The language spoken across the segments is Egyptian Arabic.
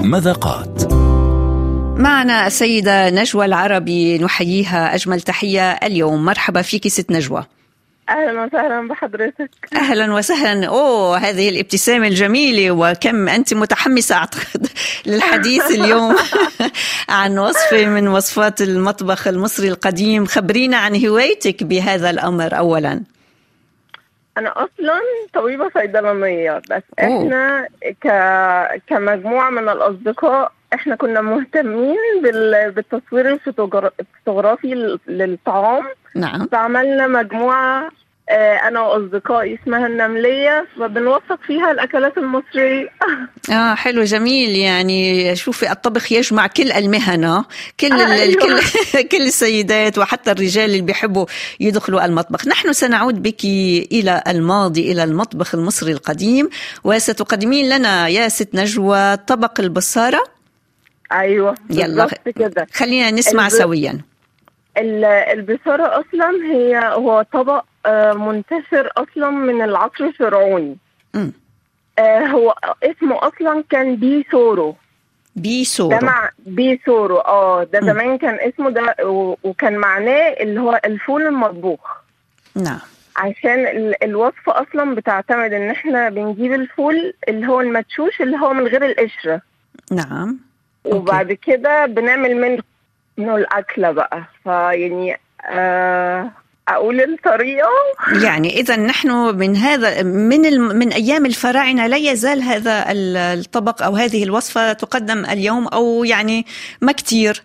مذاقات معنا السيدة نجوى العربي نحييها أجمل تحية اليوم مرحبا فيك ست نجوى اهلا وسهلا بحضرتك اهلا وسهلا اوه هذه الابتسامه الجميله وكم انت متحمسه اعتقد للحديث اليوم عن وصفه من وصفات المطبخ المصري القديم خبرينا عن هوايتك بهذا الامر اولا انا اصلا طبيبه صيدلانيه بس أوه. احنا ك... كمجموعه من الاصدقاء احنا كنا مهتمين بال... بالتصوير الفوتوغرا- الفوتوغرافي لل- للطعام نعم فعملنا مجموعه آه، انا واصدقائي اسمها النمليه فبنوثق فيها الاكلات المصريه اه حلو جميل يعني شوفي الطبخ يجمع كل المهنة كل ال- أيوة. الكل كل السيدات وحتى الرجال اللي بيحبوا يدخلوا المطبخ نحن سنعود بك إلى الماضي إلى المطبخ المصري القديم وستقدمين لنا يا ست نجوى طبق البصارة ايوه يلا. بالظبط كده خلينا نسمع الب- سويا ال- البصاره اصلا هي هو طبق آه، منتشر اصلا من العصر الفرعوني مم. آه، هو اسمه اصلا كان بيسورو ده بيسورو مع بيسورو اه ده مم. زمان كان اسمه ده و- وكان معناه اللي هو الفول المطبوخ نعم عشان ال- الوصفة أصلا بتعتمد إن إحنا بنجيب الفول اللي هو المدشوش اللي هو من غير القشرة نعم أوكي. وبعد كده بنعمل منه منه الأكلة بقى فيعني آه أقول الطريقة يعني اذا نحن من هذا من الم من ايام الفراعنه لا يزال هذا ال- الطبق او هذه الوصفه تقدم اليوم او يعني ما كتير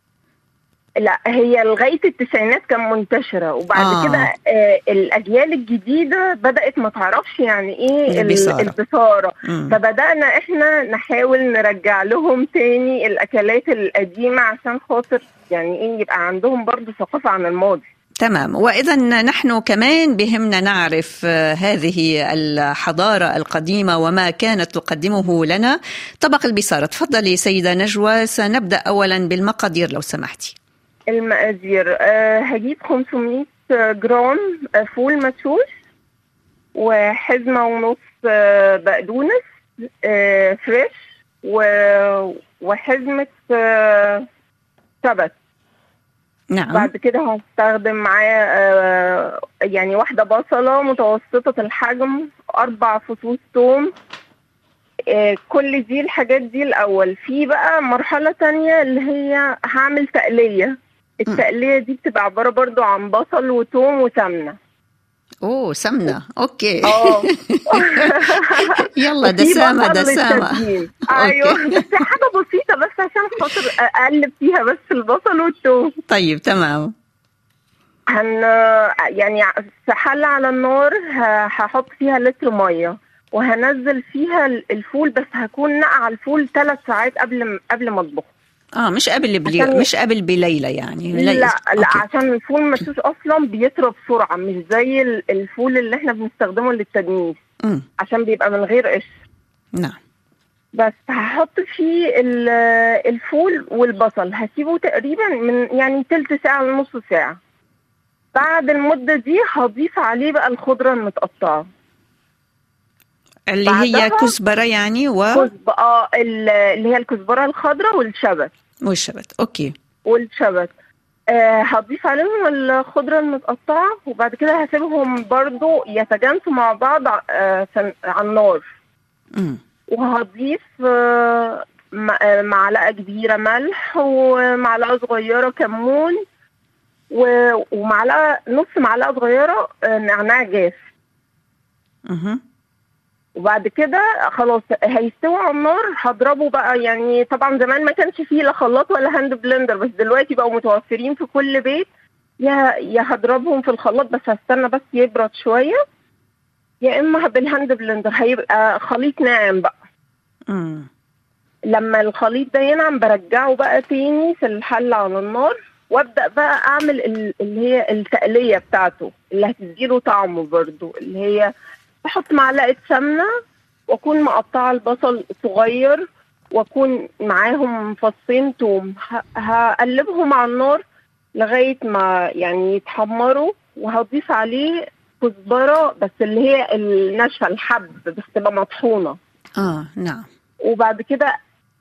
لا هي لغايه التسعينات كان منتشره وبعد آه. آه. كده آه الاجيال الجديده بدات ما تعرفش يعني ايه ال- البصارة. البصاره مم. فبدانا احنا نحاول نرجع لهم تاني الاكلات القديمه عشان خاطر يعني ايه يبقى عندهم برضو ثقافه عن الماضي تمام واذا نحن كمان بهمنا نعرف آه، هذه الحضاره القديمه وما كانت تقدمه لنا طبق البصاره تفضلي سيده نجوى سنبدا اولا بالمقادير لو سمحتي المقادير آه هجيب 500 جرام آه، فول مدشوش وحزمه ونص آه بقدونس آه فريش و- وحزمه آه سبت نعم بعد كده هستخدم معاه آه يعني واحده بصله متوسطه الحجم اربع فصوص توم آه كل دي الحاجات دي الاول في بقى مرحله تانية اللي هي هعمل تقليه التقليه دي بتبقى عباره برضو عن بصل وتوم وسمنه اوه سمنه اوكي اه يلا وفي دسامه بصل دسامه للتزيين. ايوه بس حاجه بسيطه بس عشان خاطر اقلب فيها بس البصل والثوم طيب تمام هن يعني في حله على النار ه- هحط فيها لتر ميه وهنزل فيها ال- الفول بس هكون نقع الفول ثلاث ساعات قبل قبل ما اطبخه اه مش قبل بلي... عشان- مش قبل بليله يعني لا لا أوكي. عشان الفول المدشوش اصلا بيطرى بسرعه مش زي ال- الفول اللي احنا بنستخدمه للتجميل مم. عشان بيبقى من غير قشر نعم بس هحط فيه ال- الفول والبصل هسيبه تقريبا من يعني تلت ساعة لنص ساعة بعد المدة دي هضيف عليه بقى الخضرة المتقطعة اللي هي بعدها- كزبره يعني و... كزب اه ال- اللي هي الكزبرة الخضراء والشبت والشبت اوكي والشبت آه هضيف عليهم الخضرة المتقطعة وبعد كده هسيبهم برضو يتجانسوا مع بعض آه في- على النار مم. وهضيف آه، م- آه، معلقة كبيرة ملح ومعلقة صغيرة كمون و- ومعلقة نص معلقة صغيرة آه، نعناع جاف مهم. وبعد كده خلاص هيستوي على النار هضربه بقى يعني طبعا زمان ما كانش فيه لا خلاط ولا هاند بلندر بس دلوقتي بقوا متوفرين في كل بيت يا يا هضربهم في الخلاط بس هستنى بس يبرد شوية يا اما بالهاند بلندر هيبقى خليط ناعم بقى مم. لما الخليط ده ينعم برجعه بقى تاني في الحلة على النار وابدا بقى اعمل ال- اللي هي التقليه بتاعته اللي هتديله طعمه برضو اللي هي بحط معلقه سمنه واكون مقطعه البصل صغير واكون معاهم فصين توم ه- هقلبهم على النار لغايه ما يعني يتحمروا وهضيف عليه كزبره بس اللي هي الناشفه الحب بس تبقى مطحونه اه نعم وبعد كده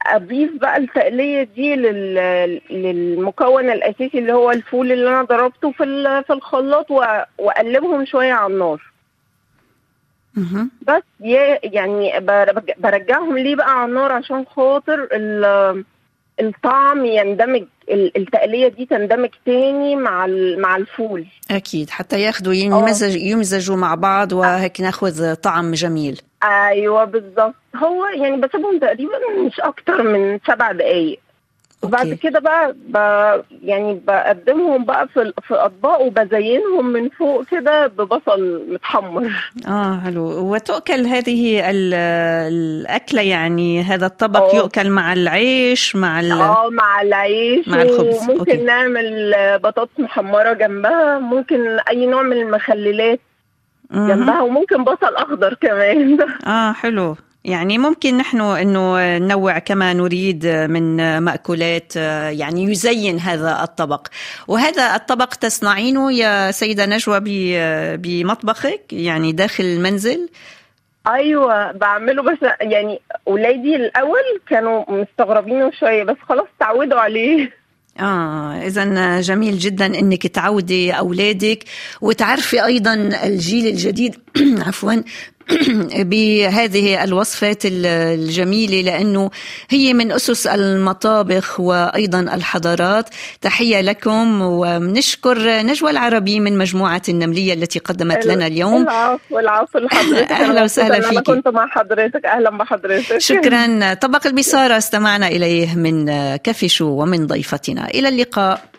اضيف بقى التقليه دي لل... للمكون الاساسي اللي هو الفول اللي انا ضربته في ال... في الخلاط و... واقلبهم شويه على النار مهم. بس ي- يعني برج- برجعهم ليه بقى على النار عشان خاطر ال- الطعم يندمج ال- التقليه دي تندمج تاني مع ال- مع الفول أكيد حتى ياخذوا يمزج يمزجوا مع بعض وهيك ناخذ طعم جميل ايوه بالظبط هو يعني بسيبهم تقريبا مش اكتر من سبع دقايق وبعد أوكي. كده بقى ب... يعني بقدمهم بقى في ال- في اطباق وبزينهم من فوق كده ببصل متحمر اه حلو وتؤكل هذه ال- الأكلة يعني هذا الطبق آه. يؤكل مع العيش مع ال... اه مع العيش مع الخبز. وممكن أوكي. نعمل بطاطس محمره جنبها ممكن اي نوع من المخللات مهم. جنبها وممكن بصل اخضر كمان اه حلو يعني ممكن نحن انه ننوع كما نريد من مأكولات يعني يزين هذا الطبق وهذا الطبق تصنعينه يا سيدة نجوى ب- بمطبخك يعني داخل المنزل ايوه بعمله بس يعني ولادي الاول كانوا مستغربينه شويه بس خلاص تعودوا عليه اه اذا جميل جدا انك تعودي اولادك وتعرفي ايضا الجيل الجديد عفوا بهذه الوصفات ال- الجميله لانه هي من اسس المطابخ وايضا الحضارات تحيه لكم وبنشكر نجوى العربي من مجموعه النمليه التي قدمت لنا اليوم العفو العفو لحضرتك أهلا أنا وسهلا مبسوطة إن فيكي. انا كنت مع حضرتك اهلا بحضرتك شكرا طبق البصاره استمعنا اليه من كفشو ومن ضيفتنا الى اللقاء